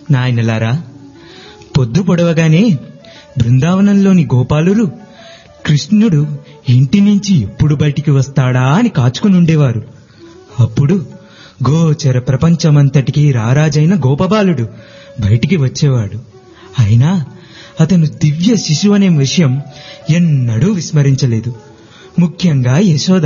నాయనలారా పొద్దు పొడవగానే బృందావనంలోని గోపాలురు కృష్ణుడు ఇంటి నుంచి ఎప్పుడు బయటికి వస్తాడా అని కాచుకుని ఉండేవారు అప్పుడు గోచర ప్రపంచమంతటికి రారాజైన గోపబాలుడు బయటికి వచ్చేవాడు అయినా అతను దివ్య శిశువు అనే విషయం ఎన్నడూ విస్మరించలేదు ముఖ్యంగా యశోద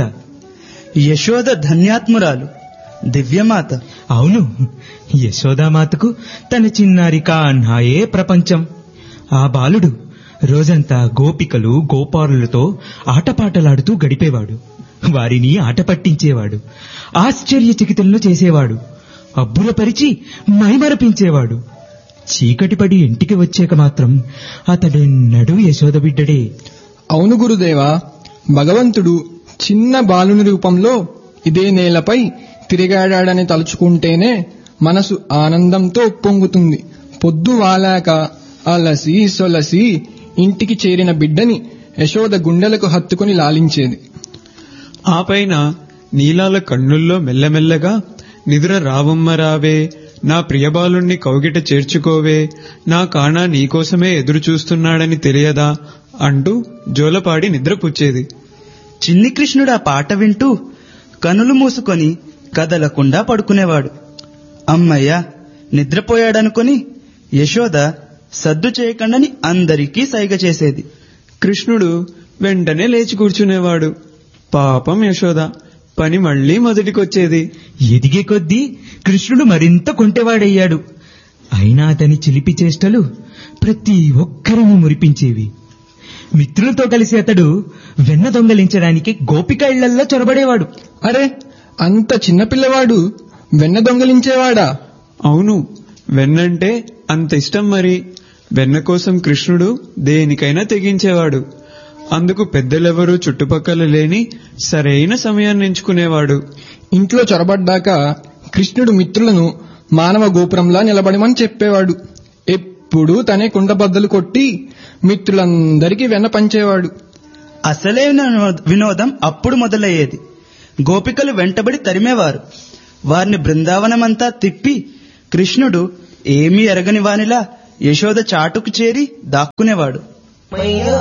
యశోద ధన్యాత్మురాలు దివ్యమాత అవును యశోదామాతకు తన చిన్నారి కాన్హాయే ప్రపంచం ఆ బాలుడు రోజంతా గోపికలు గోపారులతో ఆటపాటలాడుతూ గడిపేవాడు వారిని ఆట పట్టించేవాడు ఆశ్చర్యచకితులను చేసేవాడు అబ్బురపరిచి మైమరపించేవాడు చీకటిపడి ఇంటికి వచ్చాక మాత్రం అతడెన్నడూ యశోద బిడ్డడే అవును గురుదేవా భగవంతుడు చిన్న బాలుని రూపంలో ఇదే నేలపై తిరిగాడాడని తలుచుకుంటేనే మనసు ఆనందంతో పొంగుతుంది పొద్దు వాలాక అలసి సొలసి ఇంటికి చేరిన బిడ్డని యశోద గుండెలకు హత్తుకుని లాలించేది ఆ పైన నీలాల కన్నుల్లో మెల్లమెల్లగా నిదుర రావమ్మ రావే నా ప్రియబాలుణ్ణి కౌగిట చేర్చుకోవే నా కాణా నీకోసమే ఎదురు చూస్తున్నాడని తెలియదా అంటూ జోలపాడి నిద్రపుచ్చేది చిన్ని కృష్ణుడు ఆ పాట వింటూ కనులు మూసుకొని కదలకుండా పడుకునేవాడు అమ్మయ్య నిద్రపోయాడనుకొని యశోద సద్దు చేయకుండాని అందరికీ సైగ చేసేది కృష్ణుడు వెంటనే లేచి కూర్చునేవాడు పాపం యశోద పని మళ్లీ మొదటికొచ్చేది ఎదిగే కొద్దీ కృష్ణుడు మరింత కొంటెవాడయ్యాడు అయినా అతని చిలిపి చేష్టలు ప్రతి ఒక్కరిని మురిపించేవి మిత్రులతో కలిసి అతడు వెన్న దొంగలించడానికి గోపిక ఇళ్లల్లో చొరబడేవాడు అరే అంత చిన్న పిల్లవాడు వెన్న దొంగలించేవాడా అవును వెన్నంటే అంత ఇష్టం మరి వెన్న కోసం కృష్ణుడు దేనికైనా తెగించేవాడు అందుకు పెద్దలెవరూ చుట్టుపక్కల లేని సరైన సమయాన్ని ఎంచుకునేవాడు ఇంట్లో చొరబడ్డాక కృష్ణుడు మిత్రులను మానవ గోపురంలా నిలబడమని చెప్పేవాడు ఎప్పుడూ తనే కుండబద్దలు కొట్టి మిత్రులందరికీ వెన్న పంచేవాడు అసలే వినో- వినోదం అప్పుడు మొదలయ్యేది గోపికలు వెంటబడి తరిమేవారు వారిని బృందావనమంతా తిప్పి కృష్ణుడు ఏమీ ఎరగని వానిలా యశోద చాటుకు చేరి దాక్కునేవాడు